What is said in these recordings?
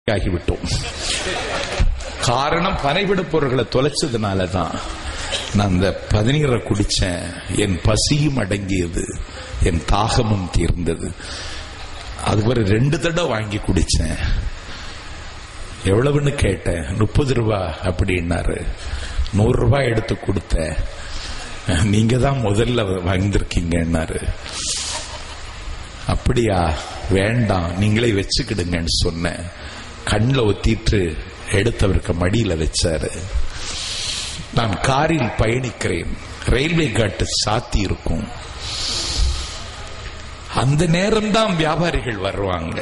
ஆகிவிட்டோம் காரணம் பனைவிட பொருட்களை தொலைச்சதுனால தான் நான் அந்த பதநீரை குடிச்சேன் என் பசியும் அடங்கியது என் தாகமும் தீர்ந்தது அது ஒரு ரெண்டு தடவை வாங்கி குடிச்சேன் எவ்வளவுன்னு கேட்டேன் முப்பது ரூபா அப்படின்னாரு நூறு ரூபாய் எடுத்து கொடுத்தேன் நீங்க தான் முதல்ல வந்திருக்கீங்கன்னாரு அப்படியா வேண்டாம் நீங்களே வச்சுக்கிடுங்கன்னு சொன்னேன் கண்ணில் ஒத்திட்டு எடுத்தவருக்கு மடியில வச்சாரு நான் காரில் பயணிக்கிறேன் ரயில்வே காட்டு சாத்தி இருக்கும் அந்த நேரம்தான் வியாபாரிகள் வருவாங்க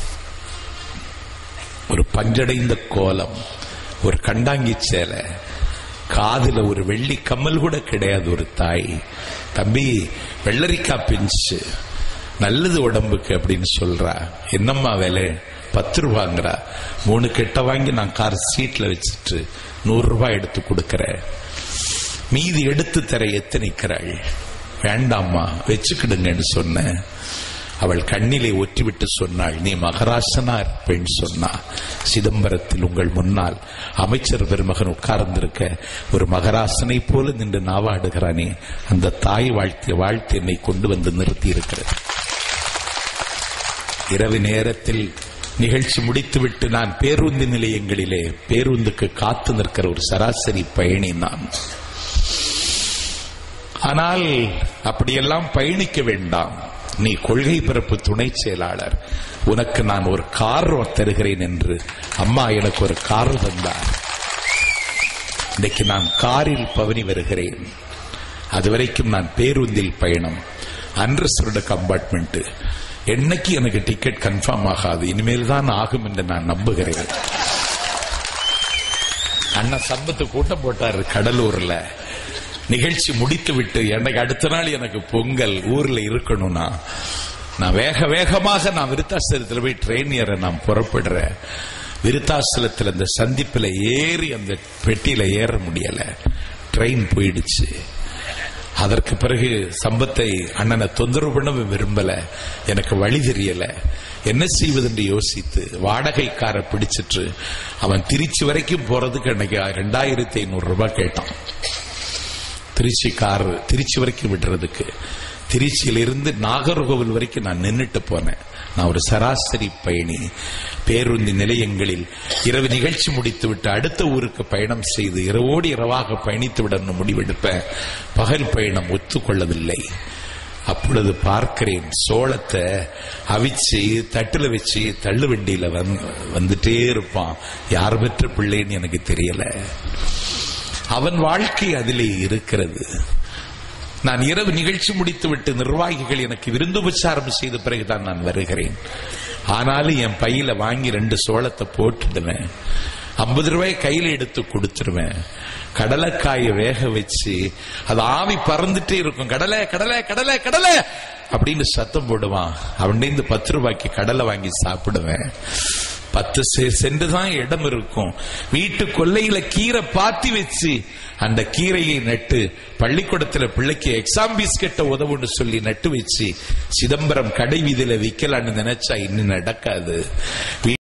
ஒரு பஞ்சடைந்த கோலம் ஒரு கண்டாங்கி சேலை காதுல ஒரு வெள்ளி கம்மல் கூட கிடையாது ஒரு தாய் தம்பி வெள்ளரிக்காய் பிஞ்சு நல்லது உடம்புக்கு அப்படின்னு சொல்றா என்னம்மா வேலை பத்து ரூபாங்கிறா மூணு கெட்ட வாங்கி நான் கார் சீட்ல வச்சுட்டு நூறு ரூபாய் எடுத்து கொடுக்கறேன் மீதி எடுத்து தர எத்தனைக்கிறாள் வேண்டாம்மா வச்சுக்கிடுங்கன்னு சொன்னேன் அவள் கண்ணிலே ஒற்றிவிட்டு சொன்னாள் நீ மகராசனா இருப்பேன்னு சொன்னா சிதம்பரத்தில் உங்கள் முன்னால் அமைச்சர் பெருமகன் உட்கார்ந்திருக்க ஒரு மகராசனை போல நின்று நாவாடுகிறானே அந்த தாய் வாழ்த்திய வாழ்த்து என்னை கொண்டு வந்து நிறுத்தி இருக்கிறது இரவு நேரத்தில் நிகழ்ச்சி முடித்துவிட்டு நான் பேருந்து நிலையங்களிலே பேருந்துக்கு காத்து நிற்கிற ஒரு சராசரி பயணி நான் ஆனால் அப்படியெல்லாம் பயணிக்க வேண்டாம் நீ கொள்கை பிறப்பு துணை செயலாளர் உனக்கு நான் ஒரு கார் தருகிறேன் என்று அம்மா எனக்கு ஒரு கார் தந்தார் இன்றைக்கு நான் காரில் பவனி வருகிறேன் அதுவரைக்கும் நான் பேருந்தில் பயணம் அன்ரிசர்வ்டு கம்பார்ட்மெண்ட் என்னைக்கு எனக்கு டிக்கெட் கன்ஃபார்ம் ஆகாது இனிமேல் தான் ஆகும் என்று நான் நம்புகிறேன் அண்ணா சம்பத்து கூட்டம் போட்டாரு கடலூர்ல நிகழ்ச்சி முடித்து விட்டு எனக்கு அடுத்த நாள் எனக்கு பொங்கல் ஊர்ல இருக்கணும்னா நான் வேக வேகமாக நான் விருத்தாசலத்தில் போய் ட்ரெயின் ஏற நான் புறப்படுறேன் விருத்தாசலத்தில் அந்த சந்திப்பில் ஏறி அந்த பெட்டியில ஏற முடியல ட்ரெயின் போயிடுச்சு அதற்கு பிறகு சம்பத்தை அண்ணனை தொந்தரவு பண்ண விரும்பல எனக்கு வழி தெரியல என்ன செய்வதென்று யோசித்து வாடகைக்கார பிடிச்சிட்டு அவன் திருச்சி வரைக்கும் போறதுக்கு அன்னைக்கு ரெண்டாயிரத்தி ஐநூறு ரூபாய் கேட்டான் திருச்சி கார் திருச்சி வரைக்கும் விடுறதுக்கு திருச்சியிலிருந்து நாகர்கோவில் வரைக்கும் நான் நின்னுட்டு போனேன் நான் ஒரு சராசரி பயணி பேருந்து நிலையங்களில் இரவு நிகழ்ச்சி முடித்து விட்டு அடுத்த ஊருக்கு பயணம் செய்து இரவோடு இரவாக பயணித்து விட முடிவெடுப்பேன் பகல் பயணம் ஒத்துக்கொள்ளவில்லை அப்பொழுது பார்க்கிறேன் சோளத்தை அவிச்சு தட்டுல வச்சு தள்ளு வண்டியில வந்துட்டே இருப்பான் யார் பெற்ற பிள்ளைன்னு எனக்கு தெரியல அவன் வாழ்க்கை அதிலே இருக்கிறது நான் இரவு நிகழ்ச்சி முடித்துவிட்டு நிர்வாகிகள் எனக்கு விருந்துபச்சாரம் செய்த பிறகுதான் நான் வருகிறேன் ஆனாலும் என் பையில வாங்கி ரெண்டு சோளத்தை போட்டுடுவேன் ஐம்பது ரூபாய் கையில எடுத்து கொடுத்துருவேன் கடலைக்காய வேக வச்சு அது ஆவி பறந்துட்டே இருக்கும் கடலை கடலை கடலை கடலை அப்படின்னு சத்தம் போடுவான் அவன்கிட்ட பத்து ரூபாய்க்கு கடலை வாங்கி சாப்பிடுவேன் பத்து சென்று தான் இடம் இருக்கும் வீட்டு கொல்லையில கீரை பாத்தி வச்சு அந்த கீரையை நட்டு பள்ளிக்கூடத்துல பிள்ளைக்கு எக்ஸாம் பிஸ்கெட்ட உதவுன்னு சொல்லி நட்டு வச்சு சிதம்பரம் கடை வீதியில விக்கலான்னு நினைச்சா இன்னும் நடக்காது